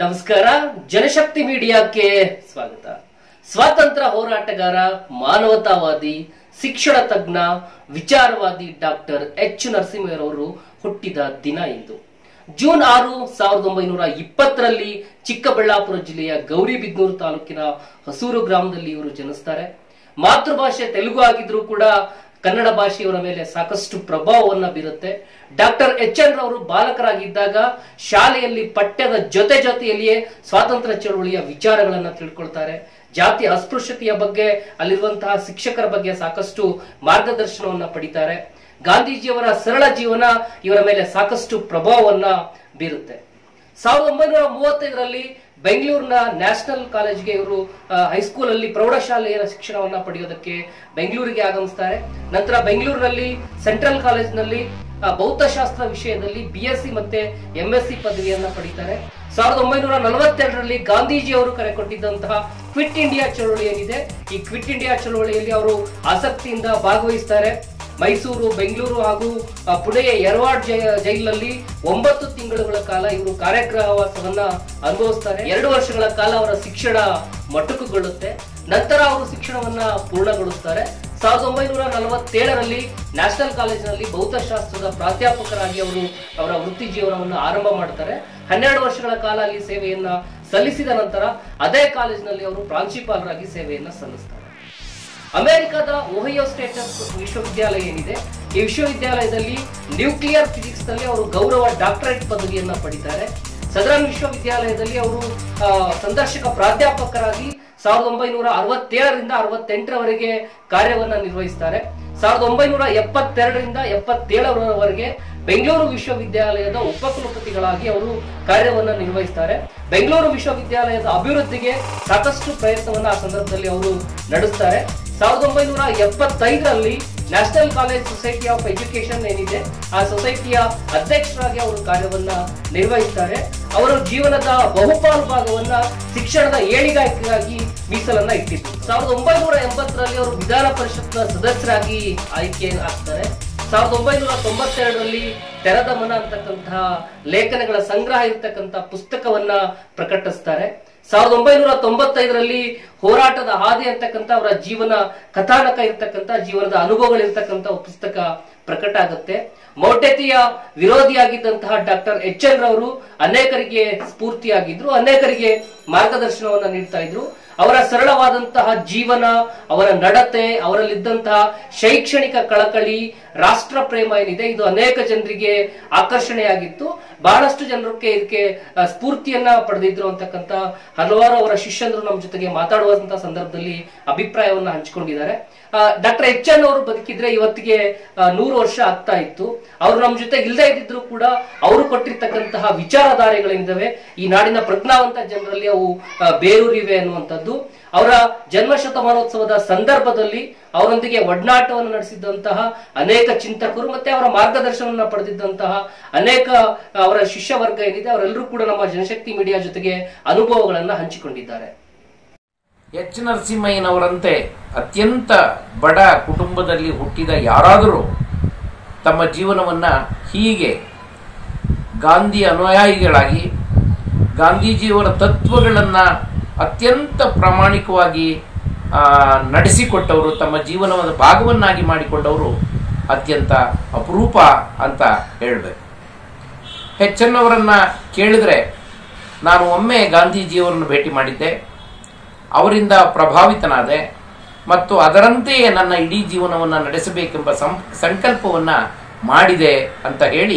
ನಮಸ್ಕಾರ ಜನಶಕ್ತಿ ಮೀಡಿಯಾಕ್ಕೆ ಸ್ವಾಗತ ಸ್ವಾತಂತ್ರ್ಯ ಹೋರಾಟಗಾರ ಮಾನವತಾವಾದಿ ಶಿಕ್ಷಣ ತಜ್ಞ ವಿಚಾರವಾದಿ ಡಾಕ್ಟರ್ ಎಚ್ ನರಸಿಂಹರವರು ಹುಟ್ಟಿದ ದಿನ ಇಂದು ಜೂನ್ ಆರು ಸಾವಿರದ ಒಂಬೈನೂರ ಇಪ್ಪತ್ತರಲ್ಲಿ ಚಿಕ್ಕಬಳ್ಳಾಪುರ ಜಿಲ್ಲೆಯ ಗೌರಿಬಿದನೂರು ತಾಲೂಕಿನ ಹೊಸೂರು ಗ್ರಾಮದಲ್ಲಿ ಇವರು ಜನಿಸ್ತಾರೆ ಮಾತೃಭಾಷೆ ತೆಲುಗು ಆಗಿದ್ರೂ ಕೂಡ ಕನ್ನಡ ಭಾಷೆಯವರ ಮೇಲೆ ಸಾಕಷ್ಟು ಪ್ರಭಾವವನ್ನ ಬೀರುತ್ತೆ ಡಾಕ್ಟರ್ ಎಚ್ ಎನ್ ರವರು ಬಾಲಕರಾಗಿದ್ದಾಗ ಶಾಲೆಯಲ್ಲಿ ಪಠ್ಯದ ಜೊತೆ ಜೊತೆಯಲ್ಲಿಯೇ ಸ್ವಾತಂತ್ರ್ಯ ಚಳವಳಿಯ ವಿಚಾರಗಳನ್ನ ತಿಳ್ಕೊಳ್ತಾರೆ ಜಾತಿ ಅಸ್ಪೃಶ್ಯತೆಯ ಬಗ್ಗೆ ಅಲ್ಲಿರುವಂತಹ ಶಿಕ್ಷಕರ ಬಗ್ಗೆ ಸಾಕಷ್ಟು ಮಾರ್ಗದರ್ಶನವನ್ನ ಪಡಿತಾರೆ ಗಾಂಧೀಜಿಯವರ ಸರಳ ಜೀವನ ಇವರ ಮೇಲೆ ಸಾಕಷ್ಟು ಪ್ರಭಾವವನ್ನ ಬೀರುತ್ತೆ ಸಾವಿರದ ಒಂಬೈನೂರ ಮೂವತ್ತೈದರಲ್ಲಿ ಬೆಂಗಳೂರಿನ ನ್ಯಾಷನಲ್ ಕಾಲೇಜ್ಗೆ ಇವರು ಹೈಸ್ಕೂಲ್ ಅಲ್ಲಿ ಪ್ರೌಢಶಾಲೆಯ ಶಿಕ್ಷಣವನ್ನ ಪಡೆಯೋದಕ್ಕೆ ಬೆಂಗಳೂರಿಗೆ ಆಗಮಿಸ್ತಾರೆ ನಂತರ ಬೆಂಗಳೂರಿನಲ್ಲಿ ಸೆಂಟ್ರಲ್ ಕಾಲೇಜ್ನಲ್ಲಿ ಆ, ಭೌತಶಾಸ್ತ್ರ ವಿಷಯದಲ್ಲಿ ಬಿ ಎಸ್ ಸಿ ಮತ್ತೆ ಎಂ ಎಸ್ ಸಿ ಪದವಿಯನ್ನ ಪಡಿತಾರೆ ಸಾವಿರದ ಒಂಬೈನೂರ ನಲವತ್ತೆರಡರಲ್ಲಿ ಗಾಂಧೀಜಿ ಅವರು ಕರೆ ಕೊಟ್ಟಿದ್ದಂತಹ ಕ್ವಿಟ್ ಇಂಡಿಯಾ ಚಳವಳಿ ಏನಿದೆ ಈ ಕ್ವಿಟ್ ಇಂಡಿಯಾ ಚಳವಳಿಯಲ್ಲಿ ಅವರು ಆಸಕ್ತಿಯಿಂದ ಭಾಗವಹಿಸ್ತಾರೆ ಮೈಸೂರು ಬೆಂಗಳೂರು ಹಾಗೂ ಆ, ಪುಣೆಯ ಯರವಾಡ್ ಜೈ- ಜೈಲಿನಲ್ಲಿ ಒಂಬತ್ತು ತಿಂಗಳುಗಳ ಕಾಲ ಇವರು ಕಾರ್ಯಗ್ರಹವಾಸವನ್ನ ಅನುಭವಿಸ್ತಾರೆ ಎರಡು ವರ್ಷಗಳ ಕಾಲ ಅವರ ಶಿಕ್ಷಣ ಮೊಟಕುಗೊಳ್ಳುತ್ತೆ ನಂತರ ಅವರು ಶಿಕ್ಷಣವನ್ನ ಪೂರ್ಣಗೊಳಿಸ್ತಾರೆ ಸಾವಿರದ ಒಂಬೈನೂರ ನಲವತ್ತೇಳರಲ್ಲಿ ನ್ಯಾಷನಲ್ ಕಾಲೇಜಿನಲ್ಲಿ ಭೌತಶಾಸ್ತ್ರದ ಪ್ರಾಧ್ಯಾಪಕರಾಗಿ ಅವರು ಅವರ ವೃತ್ತಿ ಜೀವನವನ್ನು ಆರಂಭ ಮಾಡ್ತಾರೆ ಹನ್ನೆರಡು ವರ್ಷಗಳ ಕಾಲ ಅಲ್ಲಿ ಸೇವೆಯನ್ನ ಸಲ್ಲಿಸಿದ ನಂತರ ಅದೇ ಕಾಲೇಜಿನಲ್ಲಿ ಅವರು ಪ್ರಾಂಶುಪಾಲರಾಗಿ ಸೇವೆಯನ್ನ ಸಲ್ಲಿಸ್ತಾರೆ ಅಮೆರಿಕದ ಓಹಿಯೋ ಸ್ಟೇಟಸ್ ವಿಶ್ವವಿದ್ಯಾಲಯ ಏನಿದೆ ಈ ವಿಶ್ವವಿದ್ಯಾಲಯದಲ್ಲಿ ನ್ಯೂಕ್ಲಿಯರ್ ಫಿಸಿಕ್ಸ್ ನಲ್ಲಿ ಅವರು ಗೌರವ ಡಾಕ್ಟರೇಟ್ ಪದವಿಯನ್ನ ಪಡಿತಾರೆ ಸದರನ್ ವಿಶ್ವವಿದ್ಯಾಲಯದಲ್ಲಿ ಅವರು ಆ, ಸಂದರ್ಶಕ ಪ್ರಾಧ್ಯಾಪಕರಾಗಿ ಸಾವಿರದ ಒಂಬೈನೂರ ಅರವತ್ತೇಳರಿಂದ ಅರವತ್ತೆಂಟರವರೆಗೆ ಕಾರ್ಯವನ್ನ ನಿರ್ವಹಿಸ್ತಾರೆ ಸಾವಿರದ ಒಂಬೈನೂರ ಎಪ್ಪತ್ತೆರಡರಿಂದ ಎಪ್ಪತ್ತೇಳರವರೆಗೆ ಬೆಂಗಳೂರು ವಿಶ್ವವಿದ್ಯಾಲಯದ ಉಪಕುಲಪತಿಗಳಾಗಿ ಅವರು ಕಾರ್ಯವನ್ನ ನಿರ್ವಹಿಸ್ತಾರೆ ಬೆಂಗಳೂರು ವಿಶ್ವವಿದ್ಯಾಲಯದ ಅಭಿವೃದ್ಧಿಗೆ ಸಾಕಷ್ಟು ಪ್ರಯತ್ನವನ್ನ ಆ ಸಂದರ್ಭದಲ್ಲಿ ಅವರು ನಡೆಸ್ತಾರೆ ಸಾವಿರದ ಒಂಬೈನೂರ ಎಪ್ಪತ್ತೈದರಲ್ಲಿ national college society of education ಏನಿದೆ ಆ ಸೊಸೈಟಿಯ ಅಧ್ಯಕ್ಷರಾಗಿ ಅವರು ಕಾರ್ಯವನ್ನ ನಿರ್ವಹಿಸ್ತಾರೆ ಅವರು ಜೀವನದ ಬಹುಪಾಲು ಭಾಗವನ್ನ ಶಿಕ್ಷಣದ ಏಳಿಗೆಗಾಗಿ ಮೀಸಲನ್ನ ಇಟ್ಟಿದ್ರು ಸಾವಿರದ ಒಂಬೈನೂರ ಎಂಬತ್ತರಲ್ಲಿ ಅವರು ವಿಧಾನ ಪರಿಷತ್ನ ಸದಸ್ಯರಾಗಿ ಆಯ್ಕೆ ಆಗ್ತಾರೆ ಸಾವಿರದ ಒಂಬೈನೂರ ತೊಂಬತ್ತೆರಡರಲ್ಲಿ ತೆರೆದ ಮನ ಅಂತಕ್ಕಂತಹ ಲೇಖನಗಳ ಸಂಗ್ರಹ ಇರ್ತಕ್ಕಂಥ ಪುಸ್ತಕವನ್ನ ಪ್ರಕಟಿಸ್ತಾರೆ ಸಾವಿರದ ಒಂಬೈನೂರ ತೊಂಬತ್ತೈದರಲ್ಲಿ ಹೋರಾಟದ ಹಾದಿ ಅಂತಕ್ಕಂಥ ಅವರ ಜೀವನ ಕಥಾನಕ ಇರ್ತಕ್ಕಂಥ ಜೀವನದ ಅನುಭವಗಳಿರ್ತಕ್ಕಂಥ ಪುಸ್ತಕ ಪ್ರಕಟ ಆಗುತ್ತೆ ಮೌಢ್ಯತೆಯ ವಿರೋಧಿಯಾಗಿದ್ದಂತಹ ಡಾಕ್ಟರ್ ಎಚ್ ಎನ್ ರವರು ಅನೇಕರಿಗೆ ಸ್ಫೂರ್ತಿಯಾಗಿದ್ರು ಅನೇಕರಿಗೆ ಮಾರ್ಗದರ್ಶನವನ್ನ ನೀಡ್ತಾ ಇದ್ರು ಅವರ ಸರಳವಾದಂತಹ ಜೀವನ ಅವರ ನಡತೆ ಅವರಲ್ಲಿದ್ದಂತಹ ಶೈಕ್ಷಣಿಕ ಕಳಕಳಿ ರಾಷ್ಟ್ರ ಪ್ರೇಮ ಏನಿದೆ ಇದು ಅನೇಕ ಜನರಿಗೆ ಆಕರ್ಷಣೆಯಾಗಿತ್ತು ಬಹಳಷ್ಟು ಜನರಿಗೆ ಇದಕ್ಕೆ ಆ, ಸ್ಫೂರ್ತಿಯನ್ನ ಪಡೆದಿದ್ರು ಅಂತಕ್ಕಂಥ ಹಲವಾರು ಅವರ ಶಿಷ್ಯಂದ್ರು ನಮ್ಮ ಜೊತೆಗೆ ಮಾತಾಡುವಂತಹ ಸಂದರ್ಭದಲ್ಲಿ ಅಭಿಪ್ರಾಯವನ್ನ ಹಂಚಿಕೊಂಡಿದ್ದಾರೆ ಡಾಕ್ಟರ್ ಎಚ್ ಎನ್ ಅವರು ಬದುಕಿದ್ರೆ ಇವತ್ತಿಗೆ ಆ, ನೂರು ವರ್ಷ ಆಗ್ತಾ ಇತ್ತು ಅವರು ನಮ್ಮ ಜೊತೆ ಇಲ್ಲದೆ ಇದ್ದಿದ್ರು ಕೂಡ ಅವರು ಕೊಟ್ಟಿರ್ತಕ್ಕಂತಹ ವಿಚಾರಧಾರೆಗಳೇನಿದಾವೆ ಈ ನಾಡಿನ ಪ್ರಜ್ಞಾವಂತ ಜನರಲ್ಲಿ ಅವು ಆ, ಬೇರೂರಿವೆ ಅನ್ನುವಂಥದ್ದು ಅವರ ಜನ್ಮ ಶತಮಾನೋತ್ಸವದ ಸಂದರ್ಭದಲ್ಲಿ ಅವರೊಂದಿಗೆ ಒಡನಾಟವನ್ನು ನಡೆಸಿದ್ದಂತಹ ಅನೇಕ ಚಿಂತಕರು ಮತ್ತೆ ಅವರ ಮಾರ್ಗದರ್ಶನವನ್ನ ಪಡೆದಿದ್ದಂತಹ ಅನೇಕ ಅವರ ಶಿಷ್ಯ ವರ್ಗ ಏನಿದೆ ಅವರೆಲ್ಲರೂ ಕೂಡ ನಮ್ಮ ಜನಶಕ್ತಿ ಮೀಡಿಯಾ ಜೊತೆಗೆ ಅನುಭವಗಳನ್ನ ಹಂಚಿಕೊಂಡಿದ್ದಾರೆ ಎಚ್ ನರಸಿಂಹಯ್ಯನವರಂತೆ ಅತ್ಯಂತ ಬಡ ಕುಟುಂಬದಲ್ಲಿ ಹುಟ್ಟಿದ ಯಾರಾದರೂ ತಮ್ಮ ಜೀವನವನ್ನು ಹೀಗೆ ಗಾಂಧಿ ಅನುಯಾಯಿಗಳಾಗಿ ಗಾಂಧೀಜಿಯವರ ತತ್ವಗಳನ್ನು ಅತ್ಯಂತ ಪ್ರಾಮಾಣಿಕವಾಗಿ ಆ, ನಡೆಸಿಕೊಟ್ಟವರು ತಮ್ಮ ಜೀವನದ ಭಾಗವನ್ನಾಗಿ ಮಾಡಿಕೊಂಡವರು ಅತ್ಯಂತ ಅಪರೂಪ ಅಂತ ಹೇಳಬೇಕು ಹೆಚ್ಚನ್ನವರನ್ನು ಕೇಳಿದರೆ ನಾನು ಒಮ್ಮೆ ಗಾಂಧೀಜಿಯವರನ್ನು ಭೇಟಿ ಮಾಡಿದ್ದೆ ಅವರಿಂದ ಪ್ರಭಾವಿತನಾದೆ ಮತ್ತು ಅದರಂತೆಯೇ ನನ್ನ ಇಡೀ ಜೀವನವನ್ನು ನಡೆಸಬೇಕೆಂಬ ಸಂ ಸಂಕಲ್ಪವನ್ನು ಮಾಡಿದೆ ಅಂತ ಹೇಳಿ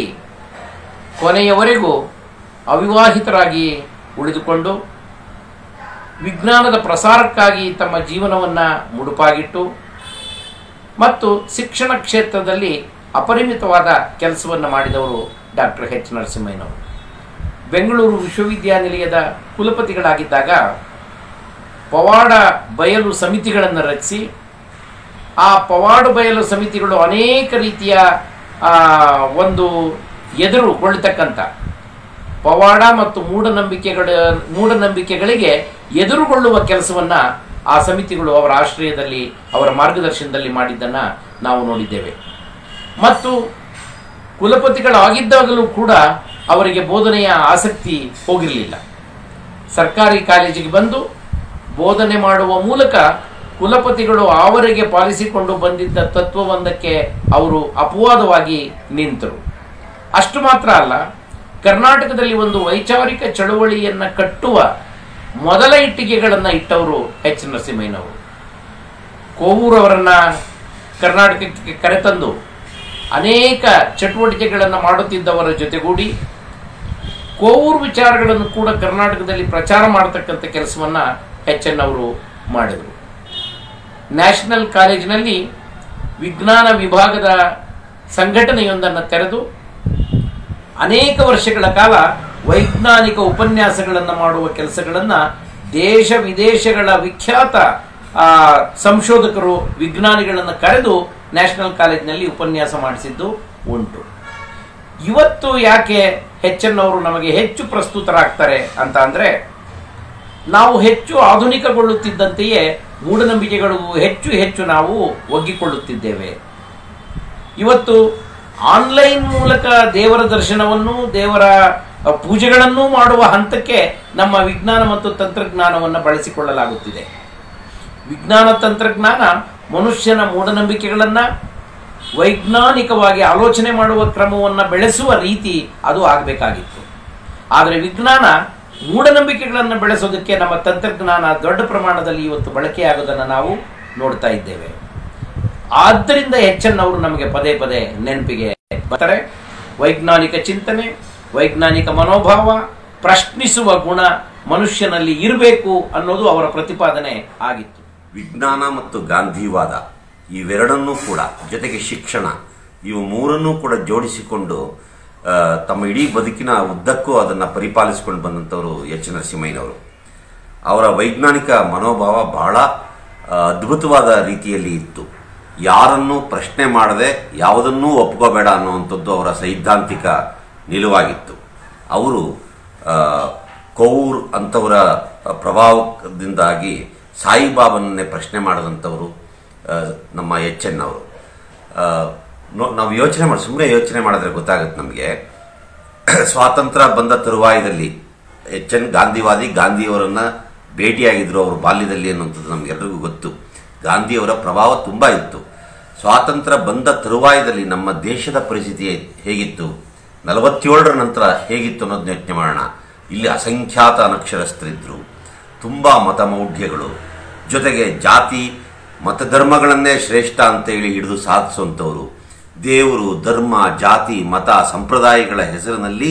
ಕೊನೆಯವರೆಗೂ ಅವಿವಾಹಿತರಾಗಿ ಉಳಿದುಕೊಂಡು ವಿಜ್ಞಾನದ ಪ್ರಸಾರಕ್ಕಾಗಿ ತಮ್ಮ ಜೀವನವನ್ನು ಮುಡುಪಾಗಿಟ್ಟು ಮತ್ತು ಶಿಕ್ಷಣ ಕ್ಷೇತ್ರದಲ್ಲಿ ಅಪರಿಮಿತವಾದ ಕೆಲಸವನ್ನು ಮಾಡಿದವರು ಡಾಕ್ಟರ್ ಎಚ್ ನರಸಿಂಹಯ್ಯನವರು ಬೆಂಗಳೂರು ವಿಶ್ವವಿದ್ಯಾನಿಲಯದ ಕುಲಪತಿಗಳಾಗಿದ್ದಾಗ ಪವಾಡ ಬಯಲು ಸಮಿತಿಗಳನ್ನು ರಚಿಸಿ ಆ ಪವಾಡ ಬಯಲು ಸಮಿತಿಗಳು ಅನೇಕ ರೀತಿಯ ಆ, ಒಂದು ಎದುರುಗೊಳ್ತಕ್ಕಂಥ ಪವಾಡ ಮತ್ತು ಮೂಢನಂಬಿಕೆಗಳ ಮೂಢನಂಬಿಕೆಗಳಿಗೆ ಎದುರುಗೊಳ್ಳುವ ಕೆಲಸವನ್ನು ಆ ಸಮಿತಿಗಳು ಅವರ ಆಶ್ರಯದಲ್ಲಿ ಅವರ ಮಾರ್ಗದರ್ಶನದಲ್ಲಿ ಮಾಡಿದ್ದನ್ನು ನಾವು ನೋಡಿದ್ದೇವೆ ಮತ್ತು ಕುಲಪತಿಗಳಾಗಿದ್ದಾಗಲೂ ಕೂಡ ಅವರಿಗೆ ಬೋಧನೆಯ ಆಸಕ್ತಿ ಹೋಗಿರಲಿಲ್ಲ ಸರ್ಕಾರಿ ಕಾಲೇಜಿಗೆ ಬಂದು ಬೋಧನೆ ಮಾಡುವ ಮೂಲಕ ಕುಲಪತಿಗಳು ಆವರೆಗೆ ಪಾಲಿಸಿಕೊಂಡು ಬಂದಿದ್ದ ತತ್ವವೊಂದಕ್ಕೆ ಅವರು ಅಪವಾದವಾಗಿ ನಿಂತರು ಅಷ್ಟು ಮಾತ್ರ ಅಲ್ಲ ಕರ್ನಾಟಕದಲ್ಲಿ ಒಂದು ವೈಚಾರಿಕ ಚಳುವಳಿಯನ್ನ ಕಟ್ಟುವ ಮೊದಲ ಇಟ್ಟಿಗೆಗಳನ್ನು ಇಟ್ಟವರು ಎಚ್ ನರಸಿಂಹಯ್ಯನವರು ಕೋವೂರವರನ್ನ ಕರ್ನಾಟಕಕ್ಕೆ ಕರೆತಂದು ಅನೇಕ ಚಟುವಟಿಕೆಗಳನ್ನು ಮಾಡುತ್ತಿದ್ದವರ ಜೊತೆಗೂಡಿ ಕೋವೂರು ವಿಚಾರಗಳನ್ನು ಕೂಡ ಕರ್ನಾಟಕದಲ್ಲಿ ಪ್ರಚಾರ ಮಾಡತಕ್ಕಂಥ ಕೆಲಸವನ್ನ ಎಚ್ ಎನ್ ಅವರು ಮಾಡಿದರು ನ್ಯಾಷನಲ್ ಕಾಲೇಜಿನಲ್ಲಿ ವಿಜ್ಞಾನ ವಿಭಾಗದ ಸಂಘಟನೆಯೊಂದನ್ನು ತೆರೆದು ಅನೇಕ ವರ್ಷಗಳ ಕಾಲ ವೈಜ್ಞಾನಿಕ ಉಪನ್ಯಾಸಗಳನ್ನು ಮಾಡುವ ಕೆಲಸಗಳನ್ನು ದೇಶ ವಿದೇಶಗಳ ವಿಖ್ಯಾತ ಆ, ಸಂಶೋಧಕರು ವಿಜ್ಞಾನಿಗಳನ್ನು ಕರೆದು ನ್ಯಾಷನಲ್ ಕಾಲೇಜಿನಲ್ಲಿ ಉಪನ್ಯಾಸ ಮಾಡಿಸಿದ್ದು ಉಂಟು ಇವತ್ತು ಯಾಕೆ ಹೆಚ್ಚನ್ನವರು ನಮಗೆ ಹೆಚ್ಚು ಪ್ರಸ್ತುತರಾಗ್ತಾರೆ ಅಂತ ಅಂದ್ರೆ ನಾವು ಹೆಚ್ಚು ಆಧುನಿಕಗೊಳ್ಳುತ್ತಿದ್ದಂತೆಯೇ ಮೂಢನಂಬಿಕೆಗಳು ಹೆಚ್ಚು ಹೆಚ್ಚು ನಾವು ಒಗ್ಗಿಕೊಳ್ಳುತ್ತಿದ್ದೇವೆ ಇವತ್ತು ಆನ್ಲೈನ್ ಮೂಲಕ ದೇವರ ದರ್ಶನವನ್ನು ದೇವರ ಅ, ಪೂಜೆಗಳನ್ನೂ ಮಾಡುವ ಹಂತಕ್ಕೆ ನಮ್ಮ ವಿಜ್ಞಾನ ಮತ್ತು ತಂತ್ರಜ್ಞಾನವನ್ನು ಬಳಸಿಕೊಳ್ಳಲಾಗುತ್ತಿದೆ ವಿಜ್ಞಾನ ತಂತ್ರಜ್ಞಾನ ಮನುಷ್ಯನ ಮೂಢನಂಬಿಕೆಗಳನ್ನ ವೈಜ್ಞಾನಿಕವಾಗಿ ಆಲೋಚನೆ ಮಾಡುವ ಕ್ರಮವನ್ನು ಬೆಳೆಸುವ ರೀತಿ ಅದು ಆಗಬೇಕಾಗಿತ್ತು ಆದರೆ ವಿಜ್ಞಾನ ಮೂಢನಂಬಿಕೆಗಳನ್ನು ಬೆಳೆಸೋದಕ್ಕೆ ನಮ್ಮ ತಂತ್ರಜ್ಞಾನ ದೊಡ್ಡ ಪ್ರಮಾಣದಲ್ಲಿ ಇವತ್ತು ಬಳಕೆಯಾಗೋದನ್ನು ನಾವು ನೋಡ್ತಾ ಇದ್ದೇವೆ ಆದ್ದರಿಂದ ಎನ್ ಅವರು ನಮಗೆ ಪದೇ ಪದೇ ನೆನಪಿಗೆ ಬರ್ತಾರೆ ವೈಜ್ಞಾನಿಕ ಚಿಂತನೆ ವೈಜ್ಞಾನಿಕ ಮನೋಭಾವ ಪ್ರಶ್ನಿಸುವ ಗುಣ ಮನುಷ್ಯನಲ್ಲಿ ಇರಬೇಕು ಅನ್ನೋದು ಅವರ ಪ್ರತಿಪಾದನೆ ಆಗಿತ್ತು ವಿಜ್ಞಾನ ಮತ್ತು ಗಾಂಧಿವಾದ ಇವೆರಡನ್ನೂ ಕೂಡ ಜೊತೆಗೆ ಶಿಕ್ಷಣ ಇವು ಮೂರನ್ನೂ ಕೂಡ ಜೋಡಿಸಿಕೊಂಡು ಆ, ತಮ್ಮ ಇಡೀ ಬದುಕಿನ ಉದ್ದಕ್ಕೂ ಅದನ್ನು ಪರಿಪಾಲಿಸಿಕೊಂಡು ಬಂದಂಥವರು ಎಚ್ ನರಸಿಂಹಯ್ಯನವರು ಅವರ ವೈಜ್ಞಾನಿಕ ಮನೋಭಾವ ಬಹಳ ಆ, ಅದ್ಭುತವಾದ ರೀತಿಯಲ್ಲಿ ಇತ್ತು ಯಾರನ್ನೂ ಪ್ರಶ್ನೆ ಮಾಡದೆ ಯಾವುದನ್ನೂ ಒಪ್ಕೋಬೇಡ ಅನ್ನುವಂಥದ್ದು ಅವರ ಸೈದ್ಧಾಂತಿಕ ನಿಲುವಾಗಿತ್ತು ಅವರು ಆ, ಕೌರ್ ಅಂಥವರ ಪ್ರಭಾವದಿಂದಾಗಿ ಸಾಯಿಬಾಬನನ್ನೇ ಪ್ರಶ್ನೆ ಮಾಡಿದಂಥವರು ಆ, ನಮ್ಮ ಎಚ್ ಎನ್ ಅವರು ಆ, ನೋ- ನಾವು ಯೋಚನೆ ಮಾಡಿ ಸುಮ್ಮನೆ ಯೋಚನೆ ಮಾಡಿದ್ರೆ ಗೊತ್ತಾಗುತ್ತೆ ನಮಗೆ ಸ್ವಾತಂತ್ರ್ಯ ಬಂದ ತರುವಾಯದಲ್ಲಿ ಎಚ್ ಎನ್ ಗಾಂಧಿವಾದಿ ಗಾಂಧಿಯವರನ್ನ ಭೇಟಿಯಾಗಿದ್ರು ಅವರು ಬಾಲ್ಯದಲ್ಲಿ ಅನ್ನುವಂಥದ್ದು ನಮಗೆಲ್ಲರಿಗೂ ಗೊತ್ತು ಗಾಂಧಿಯವರ ಪ್ರಭಾವ ತುಂಬ ಇತ್ತು ಸ್ವಾತಂತ್ರ್ಯ ಬಂದ ತರುವಾಯದಲ್ಲಿ ನಮ್ಮ ದೇಶದ ಪರಿಸ್ಥಿತಿ ಹೇಗಿತ್ತು ನಲವತ್ತೇಳರ ನಂತರ ಹೇಗಿತ್ತು ಅನ್ನೋದನ್ನ ಯೋಚನೆ ಮಾಡೋಣ ಇಲ್ಲಿ ಅಸಂಖ್ಯಾತ ಅನಕ್ಷರಸ್ಥರಿದ್ದರು ತುಂಬ ಮತಮೌಢ್ಯಗಳು ಜೊತೆಗೆ ಜಾತಿ ಮತಧರ್ಮಗಳನ್ನೇ ಶ್ರೇಷ್ಠ ಅಂತೇಳಿ ಹಿಡಿದು ಸಾಧಿಸುವಂಥವರು ದೇವರು ಧರ್ಮ ಜಾತಿ ಮತ ಸಂಪ್ರದಾಯಗಳ ಹೆಸರಿನಲ್ಲಿ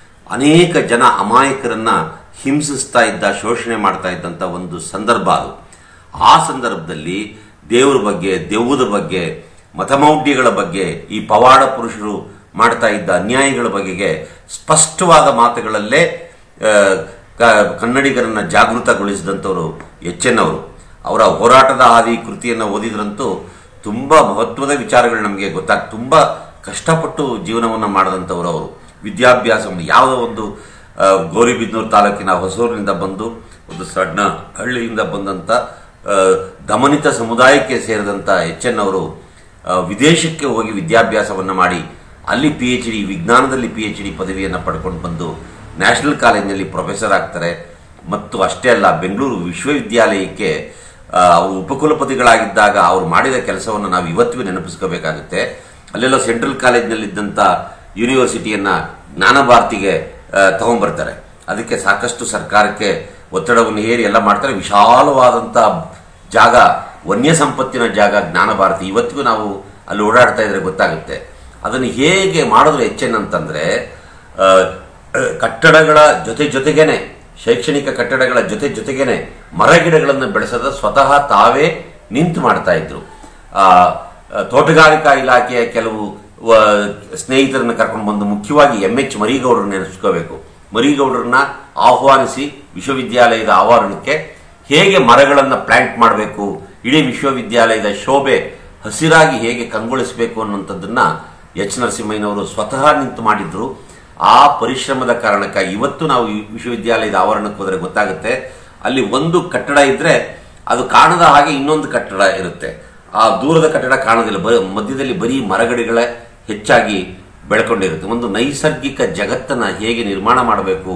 ಅನೇಕ ಜನ ಅಮಾಯಕರನ್ನ ಹಿಂಸಿಸ್ತಾ ಇದ್ದ ಶೋಷಣೆ ಮಾಡ್ತಾ ಇದ್ದಂಥ ಒಂದು ಸಂದರ್ಭ ಅದು ಆ ಸಂದರ್ಭದಲ್ಲಿ ದೇವರ ಬಗ್ಗೆ ದೆವ್ವದ ಬಗ್ಗೆ ಮತಮೌಢ್ಯಗಳ ಬಗ್ಗೆ ಈ ಪವಾಡ ಪುರುಷರು ಮಾಡ್ತಾ ಇದ್ದ ಅನ್ಯಾಯಗಳ ಬಗೆಗೆ ಸ್ಪಷ್ಟವಾದ ಮಾತುಗಳಲ್ಲೇ ಆ, ಕ- ಕನ್ನಡಿಗರನ್ನ ಜಾಗೃತಗೊಳಿಸಿದಂಥವರು ಎಚ್ ಎನ್ ಅವರು ಅವರ ಹೋರಾಟದ ಹಾದಿ ಕೃತಿಯನ್ನು ಓದಿದ್ರಂತೂ ತುಂಬ ಮಹತ್ವದ ವಿಚಾರಗಳು ನಮಗೆ ಗೊತ್ತಾಗ ತುಂಬ ಕಷ್ಟಪಟ್ಟು ಜೀವನವನ್ನು ಮಾಡಿದಂಥವ್ರು ಅವರು ವಿದ್ಯಾಭ್ಯಾಸವನ್ನು ಯಾವುದೋ ಒಂದು ಆ, ಗೌರಿಬಿದನೂರು ತಾಲೂಕಿನ ಹೊಸೂರಿನಿಂದ ಬಂದು ಒಂದು ಸಣ್ಣ ಹಳ್ಳಿಯಿಂದ ಬಂದಂಥ ಆ, ದಮನಿತ ಸಮುದಾಯಕ್ಕೆ ಸೇರಿದಂಥ ಎಚ್ ಎನ್ ಅವರು ಆ, ವಿದೇಶಕ್ಕೆ ಹೋಗಿ ವಿದ್ಯಾಭ್ಯಾಸವನ್ನು ಮಾಡಿ ಅಲ್ಲಿ ಪಿ ಎಚ್ ಡಿ ವಿಜ್ಞಾನದಲ್ಲಿ ಪಿ ಎಚ್ ಡಿ ಪದವಿಯನ್ನು ಪಡ್ಕೊಂಡು ಬಂದು ನ್ಯಾಷನಲ್ ಕಾಲೇಜಿನಲ್ಲಿ ಪ್ರೊಫೆಸರ್ ಆಗ್ತಾರೆ ಮತ್ತು ಅಷ್ಟೇ ಅಲ್ಲ ಬೆಂಗಳೂರು ವಿಶ್ವವಿದ್ಯಾಲಯಕ್ಕೆ ಆ, ಅವರು ಉಪಕುಲಪತಿಗಳಾಗಿದ್ದಾಗ ಅವರು ಮಾಡಿದ ಕೆಲಸವನ್ನು ನಾವು ಇವತ್ತಿಗೂ ನೆನಪಿಸ್ಕೋಬೇಕಾಗುತ್ತೆ ಅಲ್ಲೆಲ್ಲ ಸೆಂಟ್ರಲ್ ಕಾಲೇಜಿನಲ್ಲಿದ್ದಂಥ ಯೂನಿವರ್ಸಿಟಿಯನ್ನ ಜ್ಞಾನ ಭಾರತಿಗೆ ಆ, ತಗೊಂಡ್ಬರ್ತಾರೆ ಅದಕ್ಕೆ ಸಾಕಷ್ಟು ಸರ್ಕಾರಕ್ಕೆ ಒತ್ತಡವನ್ನು ಹೇರಿ ಎಲ್ಲ ಮಾಡ್ತಾರೆ ವಿಶಾಲವಾದಂಥ ಜಾಗ ವನ್ಯ ಸಂಪತ್ತಿನ ಜಾಗ ಜ್ಞಾನ ಭಾರತಿ ಇವತ್ತಿಗೂ ನಾವು ಅಲ್ಲಿ ಓಡಾಡ್ತಾ ಇದ್ರೆ ಗೊತ್ತಾಗುತ್ತೆ ಅದನ್ನು ಹೇಗೆ ಮಾಡಿದ್ರು ಹೆಚ್ಚೇನು ಅಂತಂದ್ರೆ ಆ, ಆ, ಕಟ್ಟಡಗಳ ಜೊತೆ ಜೊತೆಗೇನೆ ಶೈಕ್ಷಣಿಕ ಕಟ್ಟಡಗಳ ಜೊತೆ ಜೊತೆಗೇನೆ ಮರಗಿಡಗಳನ್ನು ಬೆಳೆಸದ ಸ್ವತಃ ತಾವೇ ನಿಂತು ಮಾಡ್ತಾ ಇದ್ರು ಆ, ಆ, ತೋಟಗಾರಿಕಾ ಇಲಾಖೆಯ ಕೆಲವು ವ- ಸ್ನೇಹಿತರನ್ನ ಕರ್ಕೊಂಡು ಬಂದು ಮುಖ್ಯವಾಗಿ ಎಂ ಎಚ್ ಮರಿಗೌಡರನ್ನ ನೆನೆಸ್ಕೋಬೇಕು ಮರಿಗೌಡರನ್ನ ಆಹ್ವಾನಿಸಿ ವಿಶ್ವವಿದ್ಯಾಲಯದ ಆವರಣಕ್ಕೆ ಹೇಗೆ ಮರಗಳನ್ನು ಪ್ಲಾಂಟ್ ಮಾಡಬೇಕು ಇಡೀ ವಿಶ್ವವಿದ್ಯಾಲಯದ ಶೋಭೆ ಹಸಿರಾಗಿ ಹೇಗೆ ಕಂಗೊಳಿಸಬೇಕು ಅನ್ನುವಂಥದ್ದನ್ನ ಎಚ್ ನರಸಿಂಹಯ್ಯನವರು ಸ್ವತಃ ನಿಂತು ಮಾಡಿದ್ರು ಆ ಪರಿಶ್ರಮದ ಕಾರಣಕ್ಕಾಗಿ ಇವತ್ತು ನಾವು ಈ ವಿಶ್ವವಿದ್ಯಾಲಯದ ಆವರಣಕ್ಕೆ ಹೋದರೆ ಗೊತ್ತಾಗುತ್ತೆ ಅಲ್ಲಿ ಒಂದು ಕಟ್ಟಡ ಇದ್ರೆ ಅದು ಕಾಣದ ಹಾಗೆ ಇನ್ನೊಂದು ಕಟ್ಟಡ ಇರುತ್ತೆ ಆ ದೂರದ ಕಟ್ಟಡ ಕಾಣೋದಿಲ್ಲ ಬ ಮಧ್ಯದಲ್ಲಿ ಬರೀ ಮರಗಿಡಗಳೇ ಹೆಚ್ಚಾಗಿ ಬೆಳ್ಕೊಂಡಿರುತ್ತೆ ಒಂದು ನೈಸರ್ಗಿಕ ಜಗತ್ತನ್ನ ಹೇಗೆ ನಿರ್ಮಾಣ ಮಾಡಬೇಕು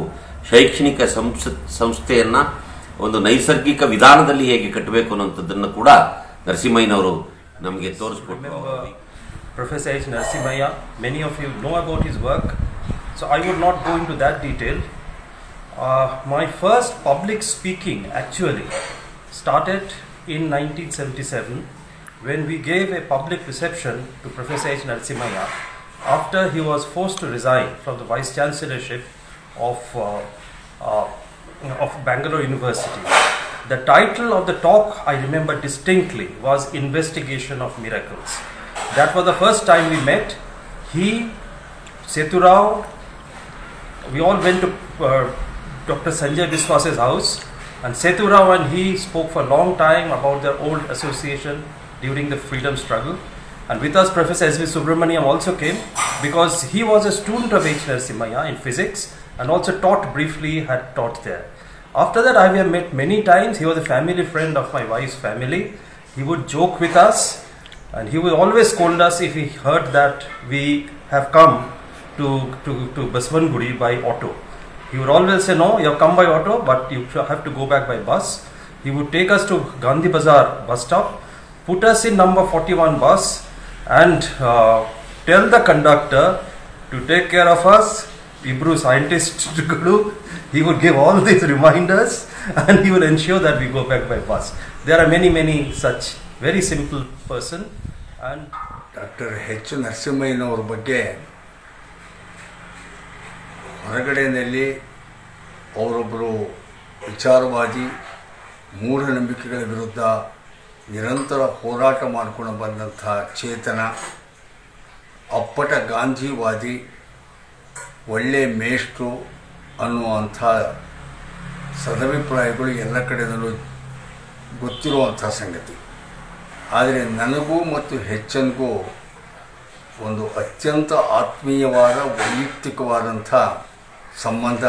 ಶೈಕ್ಷಣಿಕ ಸಂಸ್ ಸಂಸ್ಥೆಯನ್ನ ಒಂದು ನೈಸರ್ಗಿಕ ವಿಧಾನದಲ್ಲಿ ಹೇಗೆ ಕಟ್ಟಬೇಕು ಅನ್ನೋಂಥದ್ದನ್ನು ಕೂಡ ನರಸಿಂಹಯ್ಯನವರು ನಮಗೆ ತೋರಿಸ್ಕೊಟ್ರು remember Professor H. Narasimhaya. Many of you know about his work, so I would not go into that detail. Uh, my first public speaking actually started in 1977 when we gave a public reception to Professor H. Narasimhaya after he was forced to resign from the vice chancellorship of uh, uh, of Bangalore University. The title of the talk I remember distinctly was Investigation of Miracles. That was the first time we met. He, Setu Rao, we all went to uh, Dr. Sanjay Biswas's house, and Setu Rao and he spoke for a long time about their old association during the freedom struggle. And with us, Professor S.V. Subramaniam also came because he was a student of H. Narasimhaya in physics and also taught briefly, had taught there. After that, I have met many times. He was a family friend of my wife's family. He would joke with us and he would always scold us if he heard that we have come to, to, to Baswangudi by auto. He would always say, No, you have come by auto, but you shall have to go back by bus. He would take us to Gandhi Bazaar bus stop, put us in number 41 bus, and uh, tell the conductor to take care of us. Hebrew scientist, he would give all these reminders and he will ensure that we go back by bus. There are many, many such very simple person and doctor H ನರಸಿಂಹಯ್ಯನವ್ರ ಬಗ್ಗೆ ಹೊರಗಡೆಯಲ್ಲಿ ಅವರೊಬ್ಬರು ವಿಚಾರವಾದಿ ಮೂಢನಂಬಿಕೆಗಳ ವಿರುದ್ಧ ನಿರಂತರ ಹೋರಾಟ ಮಾಡಿಕೊಂಡು ಬಂದಂಥ ಚೇತನ ಅಪ್ಪಟ ಗಾಂಧಿವಾದಿ ಒಳ್ಳೆ ಮೇಷ್ಟ್ರು ಅನ್ನುವಂಥ ಸದಭಿಪ್ರಾಯಗಳು ಎಲ್ಲ ಕಡೆಯಲ್ಲೂ ಗೊತ್ತಿರುವಂಥ ಸಂಗತಿ ಆದರೆ ನನಗೂ ಮತ್ತು ಹೆಚ್ಚನಿಗೂ ಒಂದು ಅತ್ಯಂತ ಆತ್ಮೀಯವಾದ ವೈಯಕ್ತಿಕವಾದಂಥ ಸಂಬಂಧ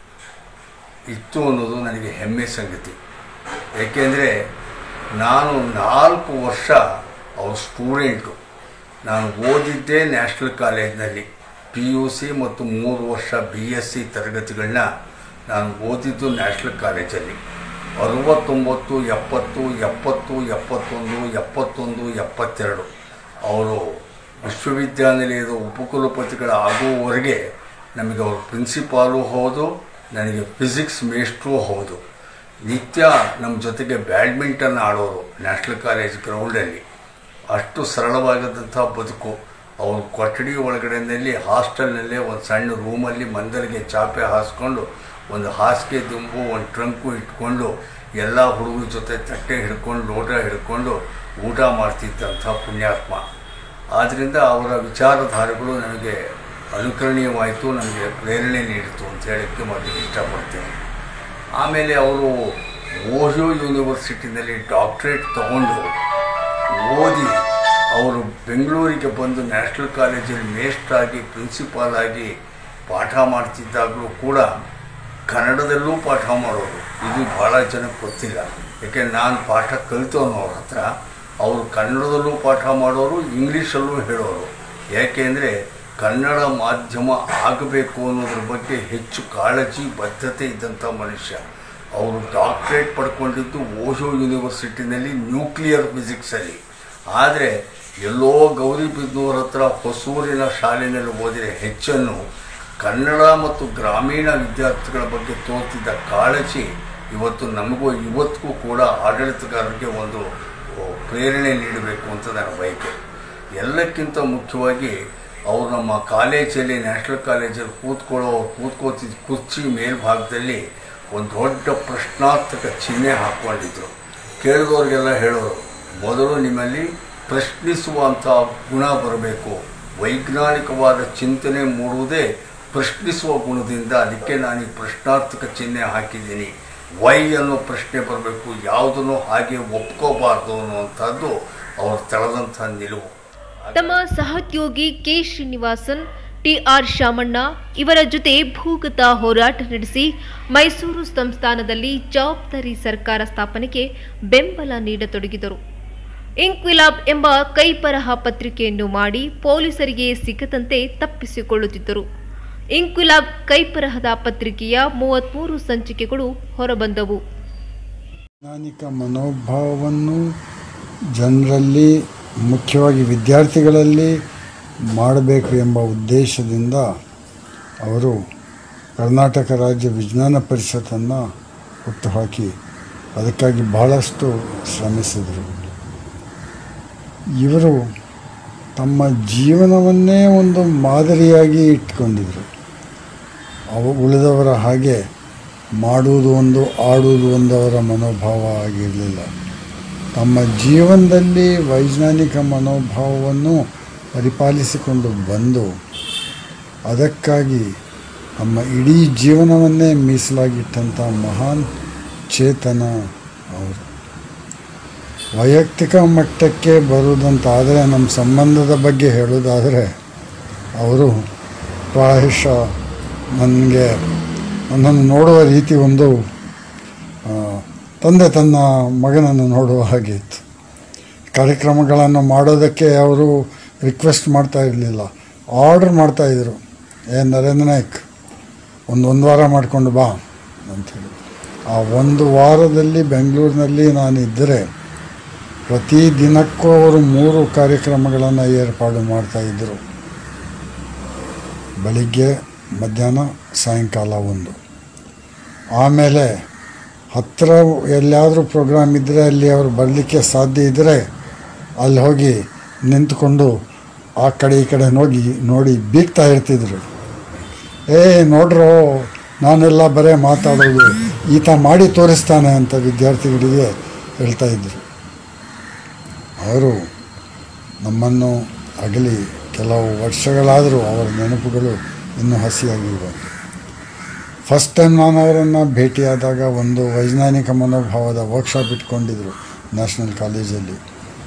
ಇತ್ತು ಅನ್ನೋದು ನನಗೆ ಹೆಮ್ಮೆ ಸಂಗತಿ ಏಕೆಂದರೆ ನಾನು ನಾಲ್ಕು ವರ್ಷ ಅವ್ರ ಸ್ಟೂಡೆಂಟು ನಾನು ಓದಿದ್ದೇ ನ್ಯಾಷನಲ್ ಕಾಲೇಜ್ನಲ್ಲಿ ಪಿ ಯು ಸಿ ಮತ್ತು ಮೂರು ವರ್ಷ ಬಿ ಎಸ್ ಸಿ ತರಗತಿಗಳನ್ನ ನಾನು ಓದಿದ್ದು ನ್ಯಾಷನಲ್ ಕಾಲೇಜಲ್ಲಿ ಅರವತ್ತೊಂಬತ್ತು ಎಪ್ಪತ್ತು ಎಪ್ಪತ್ತು ಎಪ್ಪತ್ತೊಂದು ಎಪ್ಪತ್ತೊಂದು ಎಪ್ಪತ್ತೆರಡು ಅವರು ವಿಶ್ವವಿದ್ಯಾನಿಲಯದ ಉಪಕುಲಪತಿಗಳ ಆಗುವವರೆಗೆ ನಮಗೆ ಅವರು ಪ್ರಿನ್ಸಿಪಾಲು ಹೌದು ನನಗೆ ಫಿಸಿಕ್ಸ್ ಮೇಸ್ಟ್ರೂ ಹೌದು ನಿತ್ಯ ನಮ್ಮ ಜೊತೆಗೆ ಬ್ಯಾಡ್ಮಿಂಟನ್ ಆಡೋರು ನ್ಯಾಷನಲ್ ಕಾಲೇಜ್ ಗ್ರೌಂಡಲ್ಲಿ ಅಷ್ಟು ಸರಳವಾಗದಂಥ ಬದುಕು ಅವ್ರ ಕೊಠಡಿ ಒಳಗಡೆಯಲ್ಲಿ ಹಾಸ್ಟೆಲ್ನಲ್ಲೇ ಒಂದು ಸಣ್ಣ ರೂಮಲ್ಲಿ ಮಂದರಿಗೆ ಚಾಪೆ ಹಾಸ್ಕೊಂಡು ಒಂದು ಹಾಸಿಗೆ ದುಂಬು ಒಂದು ಟ್ರಂಕು ಇಟ್ಕೊಂಡು ಎಲ್ಲ ಹುಡುಗರ ಜೊತೆ ತಟ್ಟೆ ಹಿಡ್ಕೊಂಡು ಲೋಟ ಹಿಡ್ಕೊಂಡು ಊಟ ಮಾಡ್ತಿದ್ದಂಥ ಪುಣ್ಯಾತ್ಮ ಆದ್ದರಿಂದ ಅವರ ವಿಚಾರಧಾರೆಗಳು ನನಗೆ ಅನುಕರಣೀಯವಾಯಿತು ನನಗೆ ಪ್ರೇರಣೆ ನೀಡಿತು ಅಂತ ಹೇಳೋಕ್ಕೆ ಮೊದಲಿಗೆ ಇಷ್ಟಪಡ್ತೇನೆ ಆಮೇಲೆ ಅವರು ಓಹಿಯೋ ಯೂನಿವರ್ಸಿಟಿನಲ್ಲಿ ಡಾಕ್ಟ್ರೇಟ್ ತಗೊಂಡು ಓದಿ ಅವರು ಬೆಂಗಳೂರಿಗೆ ಬಂದು ನ್ಯಾಷನಲ್ ಕಾಲೇಜಲ್ಲಿ ಮೇಸ್ಟ್ರಾಗಿ ಪ್ರಿನ್ಸಿಪಾಲ್ ಆಗಿ ಪಾಠ ಮಾಡ್ತಿದ್ದಾಗಲೂ ಕೂಡ ಕನ್ನಡದಲ್ಲೂ ಪಾಠ ಮಾಡೋರು ಇದು ಭಾಳ ಜನಕ್ಕೆ ಗೊತ್ತಿಲ್ಲ ಯಾಕೆಂದ್ರೆ ನಾನು ಪಾಠ ಕಲಿತವನು ಅವ್ರ ಹತ್ರ ಅವರು ಕನ್ನಡದಲ್ಲೂ ಪಾಠ ಮಾಡೋರು ಇಂಗ್ಲೀಷಲ್ಲೂ ಹೇಳೋರು ಯಾಕೆಂದರೆ ಕನ್ನಡ ಮಾಧ್ಯಮ ಆಗಬೇಕು ಅನ್ನೋದ್ರ ಬಗ್ಗೆ ಹೆಚ್ಚು ಕಾಳಜಿ ಬದ್ಧತೆ ಇದ್ದಂಥ ಮನುಷ್ಯ ಅವರು ಡಾಕ್ಟ್ರೇಟ್ ಪಡ್ಕೊಂಡಿದ್ದು ಓಶೋ ಯೂನಿವರ್ಸಿಟಿನಲ್ಲಿ ನ್ಯೂಕ್ಲಿಯರ್ ಫಿಸಿಕ್ಸಲ್ಲಿ ಆದರೆ ಎಲ್ಲೋ ಗೌರಿಬಿದನೂರ ಹತ್ರ ಹೊಸೂರಿನ ಶಾಲೆಯಲ್ಲಿ ಓದಿದ ಹೆಚ್ಚನ್ನು ಕನ್ನಡ ಮತ್ತು ಗ್ರಾಮೀಣ ವಿದ್ಯಾರ್ಥಿಗಳ ಬಗ್ಗೆ ತೋರ್ತಿದ್ದ ಕಾಳಜಿ ಇವತ್ತು ನಮಗೂ ಇವತ್ತಿಗೂ ಕೂಡ ಆಡಳಿತಗಾರರಿಗೆ ಒಂದು ಪ್ರೇರಣೆ ನೀಡಬೇಕು ಅಂತ ನನ್ನ ಬಯಕೆ ಎಲ್ಲಕ್ಕಿಂತ ಮುಖ್ಯವಾಗಿ ಅವರು ನಮ್ಮ ಕಾಲೇಜಲ್ಲಿ ನ್ಯಾಷನಲ್ ಕಾಲೇಜಲ್ಲಿ ಕೂತ್ಕೊಳ್ಳೋ ಕೂತ್ಕೋತಿದ್ದ ಕುರ್ಚಿ ಮೇಲ್ಭಾಗದಲ್ಲಿ ಒಂದು ದೊಡ್ಡ ಪ್ರಶ್ನಾರ್ಥಕ ಚಿಹ್ನೆ ಹಾಕ್ಕೊಂಡಿದ್ರು ಕೇಳಿದವ್ರಿಗೆಲ್ಲ ಹೇಳೋರು ಮೊದಲು ನಿಮ್ಮಲ್ಲಿ ಪ್ರಶ್ನಿಸುವಂಥ ಗುಣ ಬರಬೇಕು ವೈಜ್ಞಾನಿಕವಾದ ಚಿಂತನೆ ಮೂಡುವುದೇ ಪ್ರಶ್ನಿಸುವ ಗುಣದಿಂದ ಅದಕ್ಕೆ ನಾನು ಈ ಪ್ರಶ್ನಾರ್ಥಕ ಚಿಹ್ನೆ ಹಾಕಿದ್ದೀನಿ ವೈ ಅನ್ನೋ ಪ್ರಶ್ನೆ ಬರಬೇಕು ಯಾವುದನ್ನು ಹಾಗೆ ಒಪ್ಕೋಬಾರ್ದು ಅನ್ನುವಂಥದ್ದು ಅವ್ರು ತಳೆದಂಥ ನಿಲುವು ತಮ್ಮ ಸಹೋದ್ಯೋಗಿ ಕೆ ಶ್ರೀನಿವಾಸನ್ ಟಿಆರ್ ಶಾಮಣ್ಣ ಇವರ ಜೊತೆ ಭೂಗತ ಹೋರಾಟ ನಡೆಸಿ ಮೈಸೂರು ಸಂಸ್ಥಾನದಲ್ಲಿ ಜವಾಬ್ದಾರಿ ಸರ್ಕಾರ ಸ್ಥಾಪನೆಗೆ ಬೆಂಬಲ ನೀಡತೊಡಗಿದರು ಇಂಕ್ವಿಲಾಬ್ ಎಂಬ ಕೈಬರಹ ಪತ್ರಿಕೆಯನ್ನು ಮಾಡಿ ಪೊಲೀಸರಿಗೆ ಸಿಗದಂತೆ ತಪ್ಪಿಸಿಕೊಳ್ಳುತ್ತಿದ್ದರು ಇಂಕುಲಾಬ್ ಕೈಬರಹದ ಪತ್ರಿಕೆಯ ಮೂವತ್ಮೂರು ಸಂಚಿಕೆಗಳು ಹೊರಬಂದವು ವೈಜ್ಞಾನಿಕ ಮನೋಭಾವವನ್ನು ಜನರಲ್ಲಿ ಮುಖ್ಯವಾಗಿ ವಿದ್ಯಾರ್ಥಿಗಳಲ್ಲಿ ಮಾಡಬೇಕು ಎಂಬ ಉದ್ದೇಶದಿಂದ ಅವರು ಕರ್ನಾಟಕ ರಾಜ್ಯ ವಿಜ್ಞಾನ ಪರಿಷತ್ತನ್ನು ಹುಟ್ಟುಹಾಕಿ ಅದಕ್ಕಾಗಿ ಬಹಳಷ್ಟು ಶ್ರಮಿಸಿದರು ಇವರು ತಮ್ಮ ಜೀವನವನ್ನೇ ಒಂದು ಮಾದರಿಯಾಗಿ ಇಟ್ಕೊಂಡಿದ್ರು ಅವು ಉಳಿದವರ ಹಾಗೆ ಮಾಡುವುದು ಒಂದು ಆಡುವುದು ಒಂದು ಅವರ ಮನೋಭಾವ ಆಗಿರಲಿಲ್ಲ ತಮ್ಮ ಜೀವನದಲ್ಲಿ ವೈಜ್ಞಾನಿಕ ಮನೋಭಾವವನ್ನು ಪರಿಪಾಲಿಸಿಕೊಂಡು ಬಂದು ಅದಕ್ಕಾಗಿ ನಮ್ಮ ಇಡೀ ಜೀವನವನ್ನೇ ಮೀಸಲಾಗಿಟ್ಟಂಥ ಮಹಾನ್ ಚೇತನ ಅವರು ವೈಯಕ್ತಿಕ ಮಟ್ಟಕ್ಕೆ ಬರುವುದಂತಾದರೆ ನಮ್ಮ ಸಂಬಂಧದ ಬಗ್ಗೆ ಹೇಳೋದಾದರೆ ಅವರು ಪ್ರಾಯಶಃ ನನಗೆ ನನ್ನನ್ನು ನೋಡುವ ರೀತಿ ಒಂದು ಆ, ತಂದೆ ತನ್ನ ಮಗನನ್ನು ನೋಡುವ ಹಾಗೆ ಇತ್ತು ಕಾರ್ಯಕ್ರಮಗಳನ್ನು ಮಾಡೋದಕ್ಕೆ ಅವರು ರಿಕ್ವೆಸ್ಟ್ ಮಾಡ್ತಾ ಇರಲಿಲ್ಲ ಆರ್ಡರ್ ಮಾಡ್ತಾಯಿದ್ರು ಏ ನರೇಂದ್ರ ನಾಯ್ಕ್ ಒಂದು ಒಂದು ವಾರ ಮಾಡಿಕೊಂಡು ಬಾ ಅಂಥೇಳಿ ಆ ಒಂದು ವಾರದಲ್ಲಿ ಬೆಂಗಳೂರಿನಲ್ಲಿ ನಾನು ಇದ್ದರೆ ಪ್ರತಿ ದಿನಕ್ಕೂ ಅವರು ಮೂರು ಕಾರ್ಯಕ್ರಮಗಳನ್ನು ಏರ್ಪಾಡು ಮಾಡ್ತಾಯಿದ್ದರು ಬೆಳಿಗ್ಗೆ ಮಧ್ಯಾಹ್ನ ಸಾಯಂಕಾಲ ಒಂದು ಆಮೇಲೆ ಹತ್ತಿರ ಎಲ್ಲಿಯಾದರೂ ಪ್ರೋಗ್ರಾಮ್ ಇದ್ದರೆ ಅಲ್ಲಿ ಅವರು ಬರಲಿಕ್ಕೆ ಸಾಧ್ಯ ಇದ್ದರೆ ಅಲ್ಲಿ ಹೋಗಿ ನಿಂತ್ಕೊಂಡು ಆ ಕಡೆ ಈ ಕಡೆ ನೋಡಿ ನೋಡಿ ಬೀಗ್ತಾ ಇರ್ತಿದ್ರು ಏ ನೋಡ್ರೋ ನಾನೆಲ್ಲ ಬರೇ ಮಾತಾಡೋದು ಈತ ಮಾಡಿ ತೋರಿಸ್ತಾನೆ ಅಂತ ವಿದ್ಯಾರ್ಥಿಗಳಿಗೆ ಹೇಳ್ತಾ ಇದ್ದರು ಅವರು ನಮ್ಮನ್ನು ಅಗಲಿ ಕೆಲವು ವರ್ಷಗಳಾದರೂ ಅವರ ನೆನಪುಗಳು ಇನ್ನೂ ಹಸಿಯಾಗಿವೆ ಫಸ್ಟ್ ಟೈಮ್ ನಾನು ಅವರನ್ನು ಭೇಟಿಯಾದಾಗ ಒಂದು ವೈಜ್ಞಾನಿಕ ಮನೋಭಾವದ ವರ್ಕ್ಶಾಪ್ ಇಟ್ಕೊಂಡಿದ್ರು ನ್ಯಾಷನಲ್ ಕಾಲೇಜಲ್ಲಿ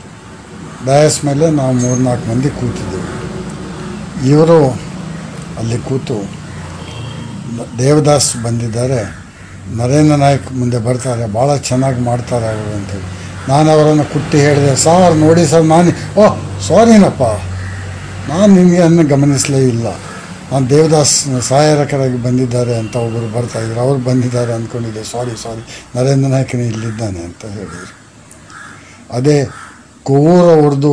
ಡಯಸ್ ಮೇಲೆ ನಾವು ಮೂರ್ನಾಲ್ಕು ಮಂದಿ ಕೂತಿದ್ದೆವು ಇವರು ಅಲ್ಲಿ ಕೂತು ದೇವದಾಸ್ ಬಂದಿದ್ದಾರೆ ನರೇಂದ್ರ ನಾಯಕ್ ಮುಂದೆ ಬರ್ತಾರೆ ಭಾಳ ಚೆನ್ನಾಗಿ ಮಾಡ್ತಾರೆ ಅವರು ಅಂತೇಳಿ ನಾನು ಅವರನ್ನು ಕುಟ್ಟಿ ಹೇಳಿದೆ ಸಾರ್ ನೋಡಿ ಸರ್ ನಾನು ಓಹ್ ಸಾರಿನಪ್ಪ ನಾನು ನಿಮಗೆ ಅನ್ನು ಗಮನಿಸಲೇ ಇಲ್ಲ ನಾನು ದೇವದಾಸ್ ಸಹಾಯಕರಾಗಿ ಬಂದಿದ್ದಾರೆ ಅಂತ ಒಬ್ಬರು ಬರ್ತಾಯಿದ್ರು ಅವ್ರು ಬಂದಿದ್ದಾರೆ ಅಂದ್ಕೊಂಡಿದ್ದೆ ಸಾರಿ ಸಾರಿ ನರೇಂದ್ರ ನಾಯಕನೇ ಇಲ್ಲಿದ್ದಾನೆ ಅಂತ ಹೇಳಿದರು ಅದೇ ಕೋವೂರ್ ಅವ್ರದ್ದು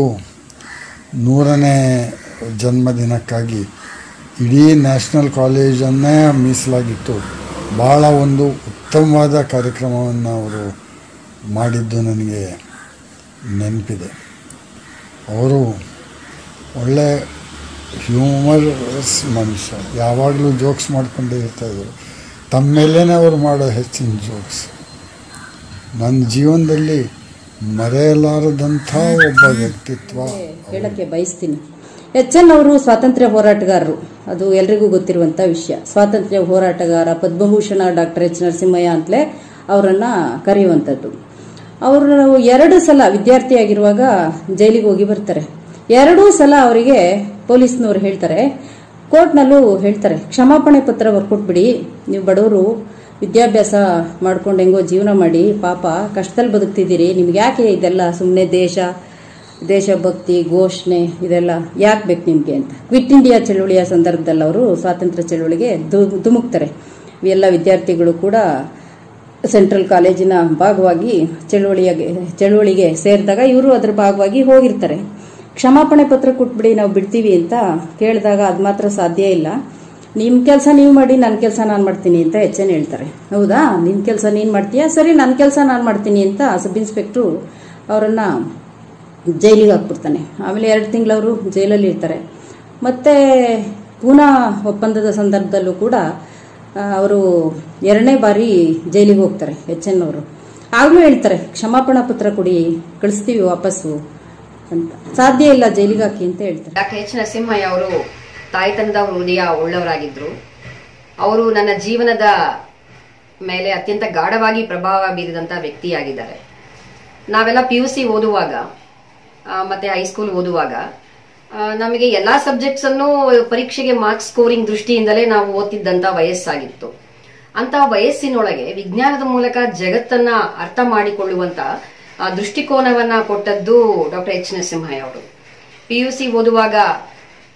ನೂರನೇ ಜನ್ಮದಿನಕ್ಕಾಗಿ ಇಡೀ ನ್ಯಾಷನಲ್ ಕಾಲೇಜನ್ನೇ ಮೀಸಲಾಗಿಟ್ಟು ಭಾಳ ಒಂದು ಉತ್ತಮವಾದ ಕಾರ್ಯಕ್ರಮವನ್ನು ಅವರು ಮಾಡಿದ್ದು ನನಗೆ ನೆನಪಿದೆ ಅವರು ಒಳ್ಳೆ ಹ್ಯೂಮರಸ್ ಮನುಷ್ಯ ಯಾವಾಗಲೂ ಜೋಕ್ಸ್ ಮಾಡ್ಕೊಂಡೇ ಇರ್ತಾಯಿದ್ರು ತಮ್ಮ ಮೇಲೇ ಅವರು ಮಾಡೋ ಹೆಚ್ಚಿನ ಜೋಕ್ಸ್ ನನ್ನ ಜೀವನದಲ್ಲಿ ಮರೆಯಲಾರದಂಥ ಒಬ್ಬ ವ್ಯಕ್ತಿತ್ವ ಹೇಳಕ್ಕೆ ಬಯಸ್ತೀನಿ ಎಚ್ ಎನ್ ಅವರು ಸ್ವಾತಂತ್ರ್ಯ ಹೋರಾಟಗಾರರು ಅದು ಎಲ್ರಿಗೂ ಗೊತ್ತಿರುವಂತ ವಿಷಯ ಸ್ವಾತಂತ್ರ್ಯ ಹೋರಾಟಗಾರ ಪದ್ಮಭೂಷಣ ಡಾಕ್ಟರ್ ಎಚ್ ನರಸಿಂಹಯ್ಯ ಅಂತಲೇ ಅವರನ್ನ ಕರೆಯುವಂಥದ್ದು ಅವರು ಎರಡು ಸಲ ವಿದ್ಯಾರ್ಥಿಯಾಗಿರುವಾಗ ಜೈಲಿಗೆ ಹೋಗಿ ಬರ್ತಾರೆ ಎರಡೂ ಸಲ ಅವರಿಗೆ ಪೊಲೀಸ್ನವ್ರು ಹೇಳ್ತಾರೆ ಕೋರ್ಟ್ನಲ್ಲೂ ಹೇಳ್ತಾರೆ ಕ್ಷಮಾಪಣೆ ಪತ್ರ ಬರ್ಕೊಟ್ಬಿಡಿ ನೀವು ಬಡವರು ವಿದ್ಯಾಭ್ಯಾಸ ಮಾಡ್ಕೊಂಡು ಹೆಂಗೋ ಜೀವನ ಮಾಡಿ ಪಾಪ ಕಷ್ಟದಲ್ಲಿ ಬದುಕ್ತಿದ್ದೀರಿ ನಿಮ್ಗೆ ಯಾಕೆ ಇದೆಲ್ಲ ಸುಮ್ಮನೆ ದೇಶ ದೇಶಭಕ್ತಿ ಘೋಷಣೆ ಇದೆಲ್ಲ ಯಾಕೆ ಬೇಕು ನಿಮಗೆ ಅಂತ ಕ್ವಿಟ್ ಇಂಡಿಯಾ ಚಳುವಳಿಯ ಸಂದರ್ಭದಲ್ಲಿ ಅವರು ಸ್ವಾತಂತ್ರ್ಯ ಚಳುವಳಿಗೆ ಧು- ಧುಮುಕ್ತಾರೆ ಎಲ್ಲ ವಿದ್ಯಾರ್ಥಿಗಳು ಕೂಡ ಸೆಂಟ್ರಲ್ ಕಾಲೇಜಿನ ಭಾಗವಾಗಿ ಚಳುವಳಿಯ ಚಳುವಳಿಗೆ ಸೇರಿದಾಗ ಇವರು ಅದರ ಭಾಗವಾಗಿ ಹೋಗಿರ್ತಾರೆ ಕ್ಷಮಾಪಣೆ ಪತ್ರ ಕೊಟ್ಬಿಡಿ ನಾವು ಬಿಡ್ತೀವಿ ಅಂತ ಕೇಳಿದಾಗ ಅದು ಮಾತ್ರ ಸಾಧ್ಯ ಇಲ್ಲ ನಿಮ್ಮ ಕೆಲಸ ನೀವು ಮಾಡಿ ನನ್ನ ಕೆಲಸ ನಾನು ಮಾಡ್ತೀನಿ ಅಂತ ಎಚ್ ಎನ್ ಹೇಳ್ತಾರೆ ಹೌದಾ ನಿನ್ನ ಕೆಲಸ ನೀನು ಮಾಡ್ತೀಯಾ ಸರಿ ನನ್ನ ಕೆಲಸ ನಾನು ಮಾಡ್ತೀನಿ ಅಂತ ಸಬ್ ಇನ್ಸ್ಪೆಕ್ಟ್ರು ಅವರನ್ನು ಜೈಲಿಗೆ ಹಾಕ್ಬಿಡ್ತಾನೆ ಆಮೇಲೆ ಎರಡು ತಿಂಗಳು ಅವರು ಜೈಲಲ್ಲಿ ಇರ್ತಾರೆ ಮತ್ತೆ ಪೂನಾ ಒಪ್ಪಂದದ ಸಂದರ್ಭದಲ್ಲೂ ಕೂಡ ಅವರು ಎರಡನೇ ಬಾರಿ ಜೈಲಿಗೆ ಹೋಗ್ತಾರೆ ಎಚ್ ಎನ್ ಅವರು ಆಗಲೂ ಹೇಳ್ತಾರೆ ಕ್ಷಮಾಪಣಾ ಪತ್ರ ಕೊಡಿ ಕಳಿಸ್ತೀವಿ ವಾಪಸ್ಸು ಅಂತ ಸಾಧ್ಯ ಇಲ್ಲ ಜೈಲಿಗೆ ಹಾಕಿ ಅಂತ ಹೇಳ್ತಾರೆ ಡಾಕ್ಟರ್ ಎಚ್ ನರಸಿಂಹಯ್ಯ ಅವರು ತಾಯ್ತನದ ಹೃದಯ ಉಳ್ಳವರಾಗಿದ್ರು ಅವರು ನನ್ನ ಜೀವನದ ಮೇಲೆ ಅತ್ಯಂತ ಗಾಢವಾಗಿ ಪ್ರಭಾವ ಬೀರಿದಂತ ವ್ಯಕ್ತಿಯಾಗಿದ್ದಾರೆ ನಾವೆಲ್ಲ ಪಿ ಯು ಸಿ ಓದುವಾಗ ಆ, ಮತ್ತೆ ಹೈಸ್ಕೂಲ್ ಓದುವಾಗ ಆ, ನಮಗೆ ಎಲ್ಲಾ ಸಬ್ಜೆಕ್ಟ್ಸ್ ಅನ್ನು ಪರೀಕ್ಷೆಗೆ ಮಾರ್ಕ್ಸ್ ಸ್ಕೋರಿಂಗ್ ದೃಷ್ಟಿಯಿಂದಲೇ ನಾವು ಓದ್ತಿದ್ದಂತ ವಯಸ್ಸಾಗಿತ್ತು ಅಂತ ವಯಸ್ಸಿನೊಳಗೆ ವಿಜ್ಞಾನದ ಮೂಲಕ ಜಗತ್ತನ್ನ ಅರ್ಥ ಮಾಡಿಕೊಳ್ಳುವಂತ ಆ, ದೃಷ್ಟಿಕೋನವನ್ನ ಕೊಟ್ಟದ್ದು ಡಾಕ್ಟರ್ ಎಚ್ ನರಸಿಂಹಯ್ಯ ಅವರು ಪಿ ಯು ಸಿ ಓದುವಾಗ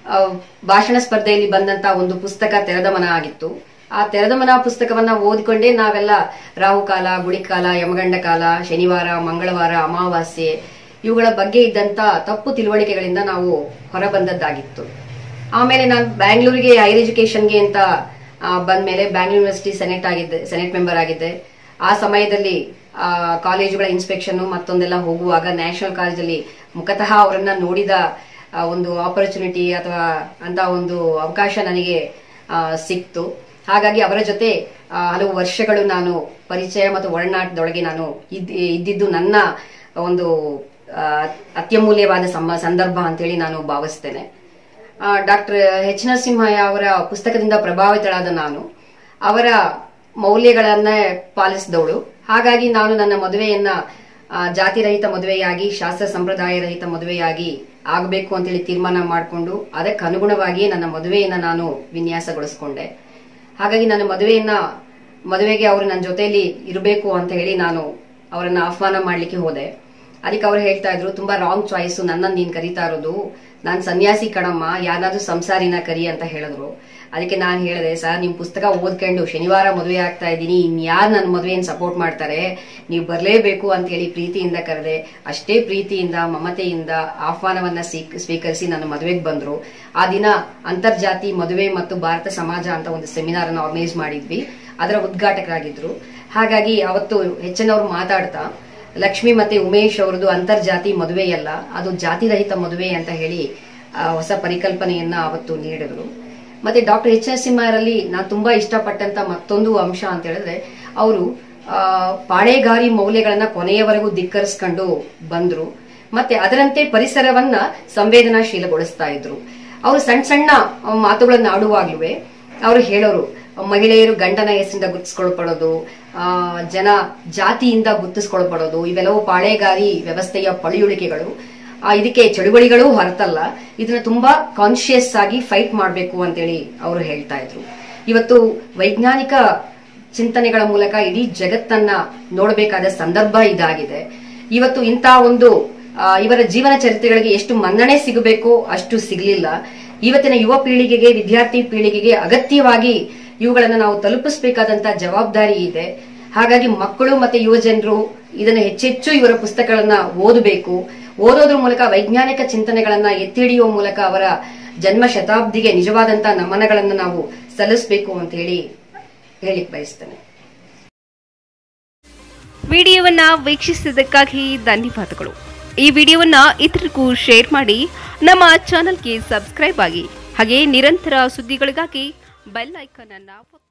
ಆ, ಭಾಷಣ ಸ್ಪರ್ಧೆಯಲ್ಲಿ ಬಂದಂತ ಒಂದು ಪುಸ್ತಕ ತೆರೆದ ಮನ ಆಗಿತ್ತು ಆ ತೆರೆದ ಮನ ಪುಸ್ತಕವನ್ನ ಓದಿಕೊಂಡೇ ನಾವೆಲ್ಲ ರಾಹುಕಾಲ ಗುಳಿಕಾಲ ಯಮಗಂಡ ಕಾಲ ಶನಿವಾರ ಮಂಗಳವಾರ ಅಮಾವಾಸ್ಯೆ ಇವುಗಳ ಬಗ್ಗೆ ಇದ್ದಂತ ತಪ್ಪು ತಿಳುವಳಿಕೆಗಳಿಂದ ನಾವು ಹೊರಬಂದದ್ದಾಗಿತ್ತು ಆಮೇಲೆ ನಾನು ಬ್ಯಾಂಗ್ಳೂರಿಗೆ ಹೈಯರ್ ಎಜುಕೇಶನ್ಗೆ ಅಂತ ಆ, ಬಂದ್ಮೇಲೆ ಬ್ಯಾಂಗ್ಳೂರ್ ಯೂನಿವರ್ಸಿಟಿ ಸೆನೆಟ್ ಆಗಿದ್ದೆ ಸೆನೆಟ್ ಮೆಂಬರ್ ಆಗಿದ್ದೆ ಆ ಸಮಯದಲ್ಲಿ ಆ, ಕಾಲೇಜುಗಳ ಇನ್ಸ್ಪೆಕ್ಷನ್ ಮತ್ತೊಂದೆಲ್ಲ ಹೋಗುವಾಗ ನ್ಯಾಷನಲ್ ಕಾಲೇಜಲ್ಲಿ ಮುಖತಃ ಅವರನ್ನ ನೋಡಿದ ಆ, ಒಂದು ಆಪರ್ಚುನಿಟಿ ಅಥವಾ ಅಂತ ಒಂದು ಅವಕಾಶ ನನಗೆ ಆ, ಸಿಕ್ತು ಹಾಗಾಗಿ ಅವರ ಜೊತೆ ಆ, ಹಲವು ವರ್ಷಗಳು ನಾನು ಪರಿಚಯ ಮತ್ತು ಒಡನಾಟದೊಳಗೆ ನಾನು ಇದ್- ಇದ್ದಿದ್ದು ನನ್ನ ಒಂದು ಆ, ಅತ್ಯಮೂಲ್ಯವಾದ ಸಮ ಸಂದರ್ಭ ಅಂತೇಳಿ ನಾನು ಭಾವಿಸ್ತೇನೆ ಡಾಕ್ಟರ್ ಎಚ್ ನರಸಿಂಹಯ್ಯ ಅವರ ಪುಸ್ತಕದಿಂದ ಪ್ರಭಾವಿತಳಾದ ನಾನು ಅವರ ಮೌಲ್ಯಗಳನ್ನ ಪಾಲಿಸಿದವಳು ಹಾಗಾಗಿ ನಾನು ನನ್ನ ಮದುವೆಯನ್ನ ಆ, ಜಾತಿರಹಿತ ಮದುವೆಯಾಗಿ ಶಾಸ್ತ್ರ ಸಂಪ್ರದಾಯ ರಹಿತ ಮದುವೆಯಾಗಿ ಆಗಬೇಕು ಅಂತೇಳಿ ತೀರ್ಮಾನ ಮಾಡಿಕೊಂಡು ಅದಕ್ಕೆ ಅನುಗುಣವಾಗಿಯೇ ನನ್ನ ಮದುವೆಯನ್ನ ನಾನು ವಿನ್ಯಾಸಗೊಳಿಸ್ಕೊಂಡೆ ಹಾಗಾಗಿ ನನ್ನ ಮದುವೆಯನ್ನ ಮದುವೆಗೆ ಅವರು ನನ್ನ ಜೊತೆಯಲ್ಲಿ ಇರಬೇಕು ಅಂತ ಹೇಳಿ ನಾನು ಅವರನ್ನ ಆಹ್ವಾನ ಮಾಡ್ಲಿಕ್ಕೆ ಹೋದೆ ಅದಕ್ಕೆ ಅವ್ರು ಹೇಳ್ತಾ ಇದ್ರು ತುಂಬಾ ರಾಂಗ್ ಚಾಯ್ಸ್ ನನ್ನನ್ನು ನೀನ್ ಕರೀತಾ ಇರೋದು ನಾನ್ ಸನ್ಯಾಸಿ ಕಣಮ್ಮ ಯಾರಾದ್ರೂ ಸಂಸಾರಿನ ಕರಿ ಅಂತ ಹೇಳಿದ್ರು ಅದಕ್ಕೆ ನಾನು ಹೇಳಿದೆ ಸರ್ ನಿಮ್ ಪುಸ್ತಕ ಓದ್ಕೊಂಡು ಶನಿವಾರ ಮದುವೆ ಆಗ್ತಾ ಇದ್ದೀನಿ ಇನ್ಯಾರು ನನ್ನ ಮದುವೆಯನ್ನು ಸಪೋರ್ಟ್ ಮಾಡ್ತಾರೆ ನೀವು ಬರಲೇಬೇಕು ಅಂತ ಹೇಳಿ ಪ್ರೀತಿಯಿಂದ ಕರೆದೆ ಅಷ್ಟೇ ಪ್ರೀತಿಯಿಂದ ಮಮತೆಯಿಂದ ಆಹ್ವಾನವನ್ನ ಸ್ವೀಕ್- ಸ್ವೀಕರಿಸಿ ನನ್ನ ಮದುವೆಗೆ ಬಂದ್ರು ಆ ದಿನ ಅಂತರ್ಜಾತಿ ಮದುವೆ ಮತ್ತು ಭಾರತ ಸಮಾಜ ಅಂತ ಒಂದು ಸೆಮಿನಾರ್ ಅನ್ನು ಆರ್ಗನೈಸ್ ಮಾಡಿದ್ವಿ ಅದರ ಉದ್ಘಾಟಕರಾಗಿದ್ರು ಹಾಗಾಗಿ ಅವತ್ತು ಹೆಚ್ಚಿನವರು ಮಾತಾಡ್ತಾ ಲಕ್ಷ್ಮಿ ಮತ್ತೆ ಉಮೇಶ್ ಅವರದು ಅಂತರ್ಜಾತಿ ಮದುವೆಯಲ್ಲ ಅದು ಜಾತಿರಹಿತ ಮದುವೆ ಅಂತ ಹೇಳಿ ಆ, ಹೊಸ ಪರಿಕಲ್ಪನೆಯನ್ನ ಅವತ್ತು ನೀಡಿದ್ರು ಮತ್ತೆ ಡಾಕ್ಟರ್ ಎಚ್ ಎಸ್ ಸಿಂಹರಲ್ಲಿ ನಾನು ತುಂಬಾ ಇಷ್ಟಪಟ್ಟಂತ ಮತ್ತೊಂದು ಅಂಶ ಅಂತ ಹೇಳಿದ್ರೆ ಅವರು ಪಾಳೇಗಾರಿ ಮೌಲ್ಯಗಳನ್ನ ಕೊನೆಯವರೆಗೂ ಧಿಕ್ಕರಿಸ್ಕೊಂಡು ಬಂದ್ರು ಮತ್ತೆ ಅದರಂತೆ ಪರಿಸರವನ್ನ ಸಂವೇದನಾಶೀಲಗೊಳಿಸ್ತಾ ಇದ್ರು ಅವರು ಸಣ್ಣ ಸಣ್ಣ ಮಾತುಗಳನ್ನ ಆಡುವಾಗ್ಲೂ ಅವರು ಹೇಳೋರು ಮಹಿಳೆಯರು ಗಂಡನ ಹೆಸರಿಂದ ಗುರುತಿಸ್ಕೊಳ್ಪಡೋದು ಆ, ಜನ ಜಾತಿಯಿಂದ ಗುರುತಿಸ್ಕೊಳ್ಪಡೋದು ಇವೆಲ್ಲವೂ ಪಾಳೇಗಾರಿ ವ್ಯವಸ್ಥೆಯ ಪಳಿಯುಳಿಕೆಗಳು ಆ, ಇದಕ್ಕೆ ಚಳುವಳಿಗಳು ಹೊರತಲ್ಲ ಇದನ್ನ ತುಂಬಾ ಕಾನ್ಶಿಯಸ್ ಆಗಿ ಫೈಟ್ ಮಾಡಬೇಕು ಅಂತೇಳಿ ಅವರು ಹೇಳ್ತಾ ಇದ್ರು ಇವತ್ತು ವೈಜ್ಞಾನಿಕ ಚಿಂತನೆಗಳ ಮೂಲಕ ಇಡೀ ಜಗತ್ತನ್ನ ನೋಡಬೇಕಾದ ಸಂದರ್ಭ ಇದಾಗಿದೆ ಇವತ್ತು ಇಂಥ ಒಂದು ಆ, ಇವರ ಜೀವನ ಚರಿತ್ರೆಗಳಿಗೆ ಎಷ್ಟು ಮನ್ನಣೆ ಸಿಗಬೇಕೋ ಅಷ್ಟು ಸಿಗಲಿಲ್ಲ ಇವತ್ತಿನ ಯುವ ಪೀಳಿಗೆಗೆ ವಿದ್ಯಾರ್ಥಿ ಪೀಳಿಗೆಗೆ ಅಗತ್ಯವಾಗಿ ಇವುಗಳನ್ನ ನಾವು ತಲುಪಿಸಬೇಕಾದಂತ ಜವಾಬ್ದಾರಿ ಇದೆ ಹಾಗಾಗಿ ಮಕ್ಕಳು ಮತ್ತೆ ಯುವ ಜನರು ಇದನ್ನ ಹೆಚ್ಚೆಚ್ಚು ಇವರ ಪುಸ್ತಕಗಳನ್ನ ಓದಬೇಕು ಓದೋದ್ರ ಮೂಲಕ ವೈಜ್ಞಾನಿಕ ಚಿಂತನೆಗಳನ್ನ ಎತ್ತಿ ಹಿಡಿಯುವ ಮೂಲಕ ಅವರ ಜನ್ಮ ಶತಾಬ್ದಿಗೆ ನಿಜವಾದಂತ ನಮನಗಳನ್ನ ನಾವು ಸಲ್ಲಿಸಬೇಕು ಅಂತ ಹೇಳಿ ಹೇಳಿಕ್ ಬಯಸ್ತೇನೆ ವಿಡಿಯೋವನ್ನ ವೀಕ್ಷಿಸಿದ್ದಕ್ಕಾಗಿ ಧನ್ಯವಾದಗಳು ಈ ವಿಡಿಯೋವನ್ನ ಇತರರಿಗೂ ಶೇರ್ ಮಾಡಿ ನಮ್ಮ ಚಾನೆಲ್ಗೆ ಸಬ್ಸ್ಕ್ರೈಬ್ ಆಗಿ ಹಾಗೆ ನಿರಂತರ ಸುದ್ದಿಗಳಿಗಾಗಿ ಬೆಲ್ ಐಕಾನ್ ಅನ್ನ ಒತ್ತಿ